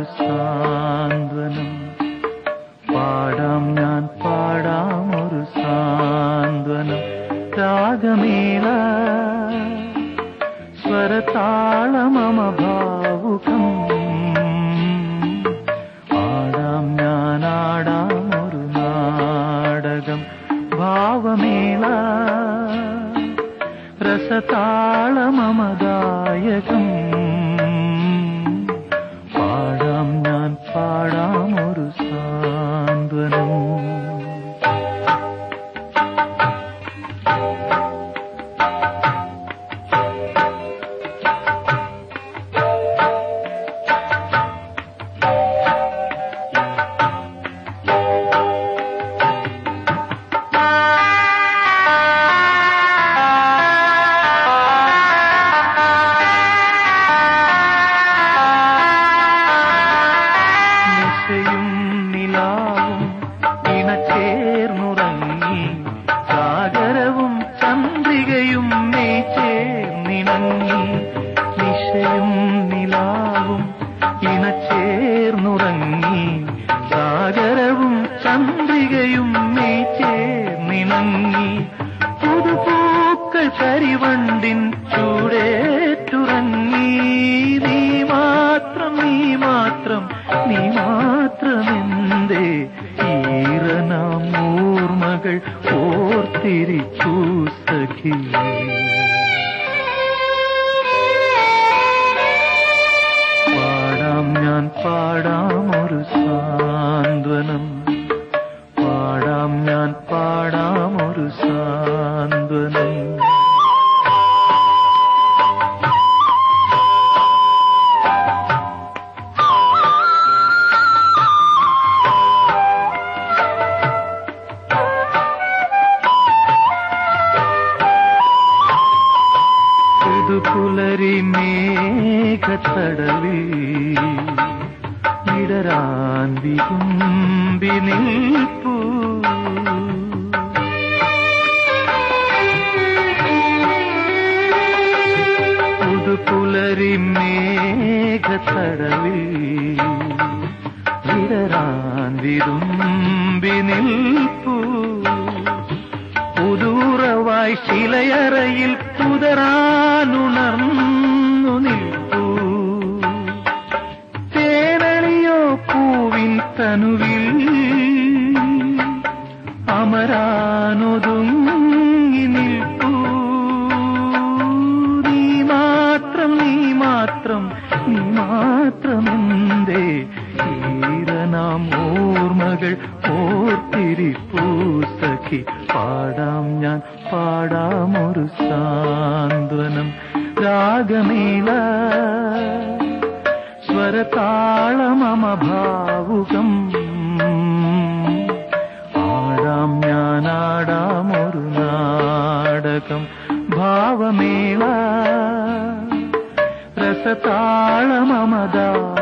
സാന്ത്വനം പാടാം ഞാൻ പാടാം ഒരു സാന്ത്വനം രാഗമേള സ്വരതാളമമ ഭാവുകം പാടാം ഞാൻ ആടാം ഒരു നാടകം ഭാവമേള രസതാളമമദായകം പാടാം ഞാൻ പാടാം ഒരു സാന്ത്വനം നിശയും നിലാവും ഇണചേർന്നുറങ്ങി സാഗരവും ചന്ദ്രികയും മെയ് ചേർന്നിണങ്ങി നിശയും നിലാവും ഇണചേർന്നുറങ്ങി സാഗരവും ചന്ദ്രികയും മെയ് ചേർന്നിണങ്ങി പുതുപൂക്കൾ കരിവണ്ടിൻ ചൂടേറ്റുറങ്ങി നീ മാത്രം നീ മാത്രം നീ മാത്രമെന്തേ ഈറനാം ഓർമ്മകൾ ഓർത്തിരിച്ചു സഖി പാടാം ഞാൻ പാടാം ഒരു സാന്ത്വനം പാടാം ഞാൻ പാടാം ഒരു സാന്ത്വനം പുതുപുലരി മേഘത്തടവിൽ ഇടരാൻ വികുമ്പി നിൽപ്പൂ പുതുപുലരി മേഘത്തടവിൽ ഇടരാൻ വിരുമ്പി നിൽപ്പൂ പുതൂറവായി ശിലയറയിൽ പുതറാനുണർന്നു നിൽപ്പൂ തേനളിയോ പൂവിൻ തനുവിൽ അമരാനൊതുങ്ങി നിൽപ്പൂ നീ മാത്രം നീ മാത്രം നീ മാത്രമെന്തേ ഈരനാം ഓർമ്മകൾ ഓർത്തിരിപ്പൂ സഖി പാടാം ഞാൻ പാടാം ഒരു സാന്ത്വനം രാഗമേള സ്വരതാളമമ ഭാവുകം ആടാം ഞാൻ ആടാം ഒരു നാടകം ഭാവമേള രസതാളമമദാ